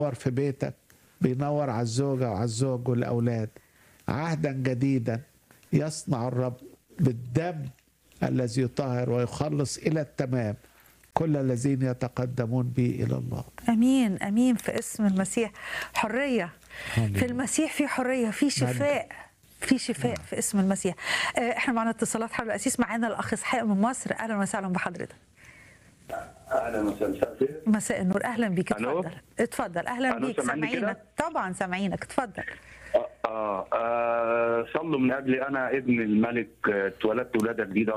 بينور في بيتك بينور على الزوجة وعلى الزوج والأولاد عهدا جديدا يصنع الرب بالدم الذي يطهر ويخلص إلى التمام كل الذين يتقدمون به إلى الله امين امين في اسم المسيح حريه في المسيح في حريه في شفاء في شفاء في اسم المسيح آه، احنا معنا اتصالات حول الاسيس معانا الاخ اسحاق من مصر اهلا وسهلا بحضرتك اهلا وسهلا مساء الخير مساء النور اهلا بيك ألو؟ اتفضل اتفضل اهلا ألو، بيك سامعني سامعينك كده؟ طبعا سامعينك اتفضل آه, آه, آه صلوا من اجلي انا ابن الملك آه، اتولدت ولاده جديده